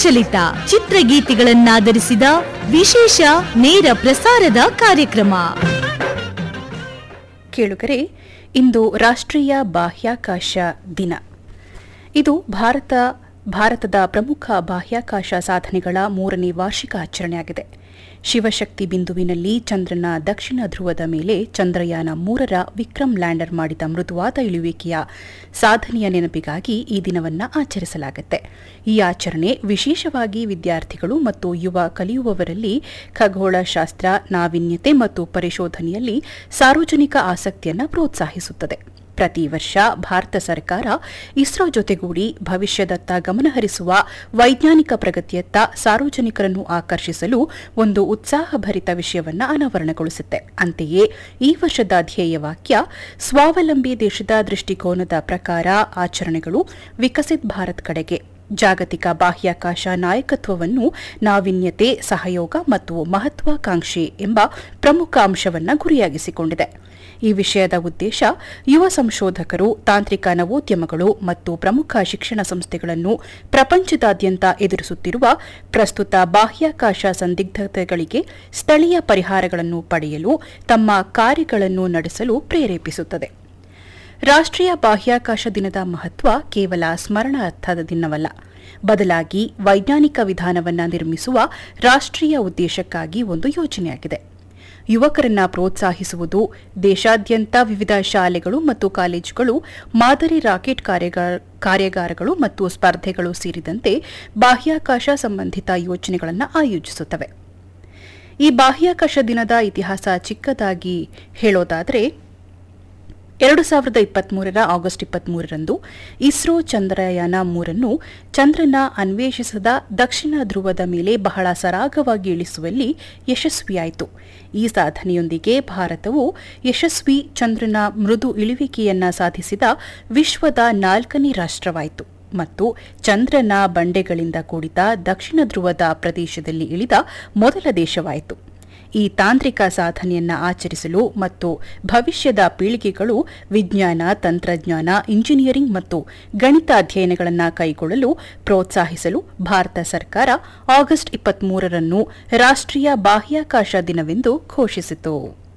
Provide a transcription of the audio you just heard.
ಪ್ರಚಲಿತ ಚಿತ್ರಗೀತೆಗಳನ್ನಾಧರಿಸಿದ ವಿಶೇಷ ನೇರ ಪ್ರಸಾರದ ಕಾರ್ಯಕ್ರಮ ಕೇಳುಗರೆ ಇಂದು ರಾಷ್ಟ್ರೀಯ ಬಾಹ್ಯಾಕಾಶ ದಿನ ಇದು ಭಾರತ ಭಾರತದ ಪ್ರಮುಖ ಬಾಹ್ಯಾಕಾಶ ಸಾಧನೆಗಳ ಮೂರನೇ ವಾರ್ಷಿಕ ಆಚರಣೆಯಾಗಿದೆ ಶಿವಶಕ್ತಿ ಬಿಂದುವಿನಲ್ಲಿ ಚಂದ್ರನ ದಕ್ಷಿಣ ಧ್ರುವದ ಮೇಲೆ ಚಂದ್ರಯಾನ ಮೂರರ ವಿಕ್ರಮ್ ಲ್ಯಾಂಡರ್ ಮಾಡಿದ ಮೃದುವಾದ ಇಳುವಿಕೆಯ ಸಾಧನೆಯ ನೆನಪಿಗಾಗಿ ಈ ದಿನವನ್ನು ಆಚರಿಸಲಾಗುತ್ತೆ ಈ ಆಚರಣೆ ವಿಶೇಷವಾಗಿ ವಿದ್ಯಾರ್ಥಿಗಳು ಮತ್ತು ಯುವ ಕಲಿಯುವವರಲ್ಲಿ ಖಗೋಳಶಾಸ್ತ್ರ ನಾವೀನ್ಯತೆ ಮತ್ತು ಪರಿಶೋಧನೆಯಲ್ಲಿ ಸಾರ್ವಜನಿಕ ಆಸಕ್ತಿಯನ್ನು ಪ್ರೋತ್ಸಾಹಿಸುತ್ತದೆ ಪ್ರತಿ ವರ್ಷ ಭಾರತ ಸರ್ಕಾರ ಇಸ್ರೋ ಜೊತೆಗೂಡಿ ಭವಿಷ್ಯದತ್ತ ಗಮನಹರಿಸುವ ವೈಜ್ಞಾನಿಕ ಪ್ರಗತಿಯತ್ತ ಸಾರ್ವಜನಿಕರನ್ನು ಆಕರ್ಷಿಸಲು ಒಂದು ಉತ್ಸಾಹಭರಿತ ವಿಷಯವನ್ನು ಅನಾವರಣಗೊಳಿಸುತ್ತೆ ಅಂತೆಯೇ ಈ ವರ್ಷದ ಧ್ಯೇಯವಾಕ್ಯ ಸ್ವಾವಲಂಬಿ ದೇಶದ ದೃಷ್ಟಿಕೋನದ ಪ್ರಕಾರ ಆಚರಣೆಗಳು ವಿಕಸಿತ್ ಭಾರತ್ ಕಡೆಗೆ ಜಾಗತಿಕ ಬಾಹ್ಯಾಕಾಶ ನಾಯಕತ್ವವನ್ನು ನಾವೀನ್ಯತೆ ಸಹಯೋಗ ಮತ್ತು ಮಹತ್ವಾಕಾಂಕ್ಷೆ ಎಂಬ ಪ್ರಮುಖ ಅಂಶವನ್ನು ಗುರಿಯಾಗಿಸಿಕೊಂಡಿದೆ ಈ ವಿಷಯದ ಉದ್ದೇಶ ಯುವ ಸಂಶೋಧಕರು ತಾಂತ್ರಿಕ ನವೋದ್ಯಮಗಳು ಮತ್ತು ಪ್ರಮುಖ ಶಿಕ್ಷಣ ಸಂಸ್ಥೆಗಳನ್ನು ಪ್ರಪಂಚದಾದ್ಯಂತ ಎದುರಿಸುತ್ತಿರುವ ಪ್ರಸ್ತುತ ಬಾಹ್ಯಾಕಾಶ ಸಂದಿಗ್ಧತೆಗಳಿಗೆ ಸ್ಥಳೀಯ ಪರಿಹಾರಗಳನ್ನು ಪಡೆಯಲು ತಮ್ಮ ಕಾರ್ಯಗಳನ್ನು ನಡೆಸಲು ಪ್ರೇರೇಪಿಸುತ್ತದೆ ರಾಷ್ಟ್ರೀಯ ಬಾಹ್ಯಾಕಾಶ ದಿನದ ಮಹತ್ವ ಕೇವಲ ಸ್ಮರಣಾರ್ಥದ ದಿನವಲ್ಲ ಬದಲಾಗಿ ವೈಜ್ಞಾನಿಕ ವಿಧಾನವನ್ನು ನಿರ್ಮಿಸುವ ರಾಷ್ಟ್ರೀಯ ಉದ್ದೇಶಕ್ಕಾಗಿ ಒಂದು ಯೋಜನೆಯಾಗಿದೆ ಯುವಕರನ್ನ ಪ್ರೋತ್ಸಾಹಿಸುವುದು ದೇಶಾದ್ಯಂತ ವಿವಿಧ ಶಾಲೆಗಳು ಮತ್ತು ಕಾಲೇಜುಗಳು ಮಾದರಿ ರಾಕೆಟ್ ಕಾರ್ಯಾಗಾರಗಳು ಮತ್ತು ಸ್ಪರ್ಧೆಗಳು ಸೇರಿದಂತೆ ಬಾಹ್ಯಾಕಾಶ ಸಂಬಂಧಿತ ಯೋಜನೆಗಳನ್ನು ಆಯೋಜಿಸುತ್ತವೆ ಈ ಬಾಹ್ಯಾಕಾಶ ದಿನದ ಇತಿಹಾಸ ಚಿಕ್ಕದಾಗಿ ಹೇಳೋದಾದರೆ ಎರಡು ಸಾವಿರದ ಇಪ್ಪತ್ಮೂರರ ಆಗಸ್ಟ್ ಇಪ್ಪತ್ಮೂರರಂದು ಇಸ್ರೋ ಚಂದ್ರಯಾನ ಮೂರನ್ನು ಚಂದ್ರನ ಅನ್ವೇಷಿಸದ ದಕ್ಷಿಣ ಧ್ರುವದ ಮೇಲೆ ಬಹಳ ಸರಾಗವಾಗಿ ಇಳಿಸುವಲ್ಲಿ ಯಶಸ್ವಿಯಾಯಿತು ಈ ಸಾಧನೆಯೊಂದಿಗೆ ಭಾರತವು ಯಶಸ್ವಿ ಚಂದ್ರನ ಮೃದು ಇಳುವಿಕೆಯನ್ನ ಸಾಧಿಸಿದ ವಿಶ್ವದ ನಾಲ್ಕನೇ ರಾಷ್ಟ್ರವಾಯಿತು ಮತ್ತು ಚಂದ್ರನ ಬಂಡೆಗಳಿಂದ ಕೂಡಿದ ದಕ್ಷಿಣ ಧ್ರುವದ ಪ್ರದೇಶದಲ್ಲಿ ಇಳಿದ ಮೊದಲ ದೇಶವಾಯಿತು ಈ ತಾಂತ್ರಿಕ ಸಾಧನೆಯನ್ನ ಆಚರಿಸಲು ಮತ್ತು ಭವಿಷ್ಯದ ಪೀಳಿಗೆಗಳು ವಿಜ್ಞಾನ ತಂತ್ರಜ್ಞಾನ ಇಂಜಿನಿಯರಿಂಗ್ ಮತ್ತು ಗಣಿತ ಅಧ್ಯಯನಗಳನ್ನು ಕೈಗೊಳ್ಳಲು ಪ್ರೋತ್ಸಾಹಿಸಲು ಭಾರತ ಸರ್ಕಾರ ಆಗಸ್ಟ್ ಇಪ್ಪತ್ಮೂರರನ್ನು ರಾಷ್ಟ್ರೀಯ ಬಾಹ್ಯಾಕಾಶ ದಿನವೆಂದು ಘೋಷಿಸಿತು